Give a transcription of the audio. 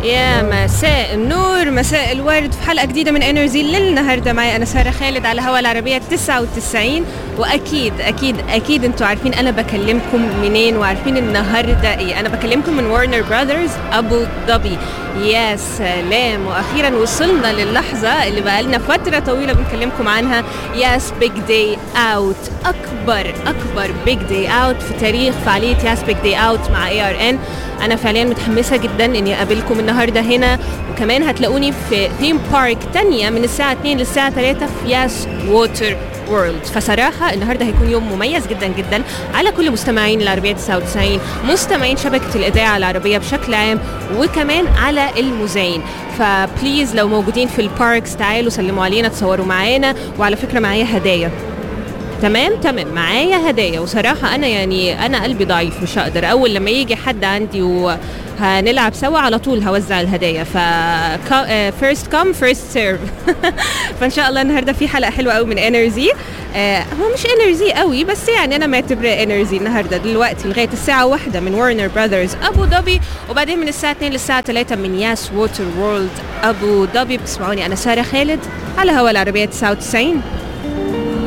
يا مساء النور مساء الورد في حلقة جديدة من انرجي للنهاردة معي أنا سارة خالد على هوا العربية 99 وأكيد أكيد أكيد أنتوا عارفين أنا بكلمكم منين وعارفين النهاردة إيه أنا بكلمكم من ورنر براذرز أبو ظبي يا سلام وأخيرا وصلنا للحظة اللي بقالنا فترة طويلة بنكلمكم عنها ياس بيج داي أوت أكبر أكبر بيج داي أوت في تاريخ فعالية ياس بيج داي أوت مع اي ار ان انا فعليا متحمسه جدا اني اقابلكم النهارده هنا وكمان هتلاقوني في ثيم بارك تانية من الساعه 2 للساعه 3 في ياس ووتر وورلد فصراحة النهاردة هيكون يوم مميز جدا جدا على كل مستمعين العربية 99 مستمعين شبكة الإذاعة العربية بشكل عام وكمان على المذيعين فبليز لو موجودين في الباركس تعالوا سلموا علينا تصوروا معانا وعلى فكرة معايا هدايا تمام تمام معايا هدايا وصراحة أنا يعني أنا قلبي ضعيف مش هقدر أول لما يجي حد عندي وهنلعب سوا على طول هوزع الهدايا ف فيرست كم فيرست سيرف فإن شاء الله النهاردة في حلقة حلوة قوي من انرجي آه هو مش انرجي قوي بس يعني أنا معتبرة انرجي النهاردة دلوقتي لغاية الساعة واحدة من ورنر براذرز أبو ظبي وبعدين من الساعة 2 للساعة 3 من ياس ووتر وورلد أبو ظبي بتسمعوني أنا سارة خالد على هوا العربية 99